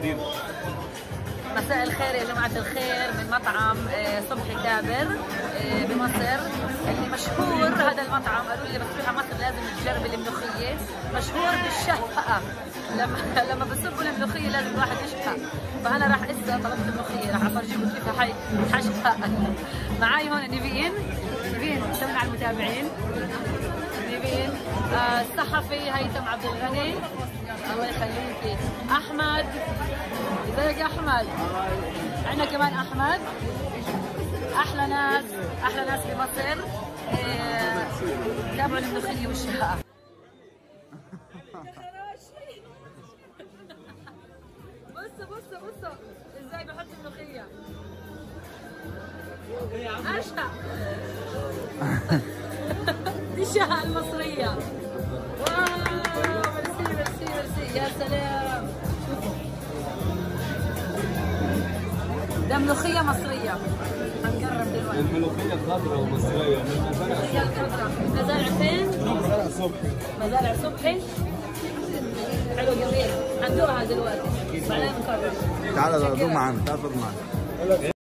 مساء الخير يا جماعة الخير من مطعم آه، صبحي كابر آه، بمصر اللي مشهور هذا المطعم قالوا لي لما تروح مصر لازم تجرب الملوخية مشهور بالشهقة لما لما بصبوا الملوخية لازم الواحد يشهق فأنا راح اسا طلبت الملوخية راح أفرجيكم كيف حي حشهق معاي هون نيفين نيفين سلم على المتابعين نيفين آه، الصحفي هيثم عبد الغني الله يخليكي أحمد ازيك يا احمد عندنا كمان احمد احلى ناس احلى ناس بمصر إيه، تابعوا الملوخيه والشهقه بصوا بصوا بصوا ازاي بحط الملوخيه اشهق دي الشهقه المصريه واو ميرسي ميرسي ميرسي يا سلام ده ملوخية مصرية هنجرب دلوقتي الملوخية خضراء ومصرية من مزارع الملوخية الخضراء مزارع فين؟ مزارع صبحي مزارع صبحي حلو جميل هندوقها دلوقتي بعدين نقرر تعال دوق معانا تعال دوق معانا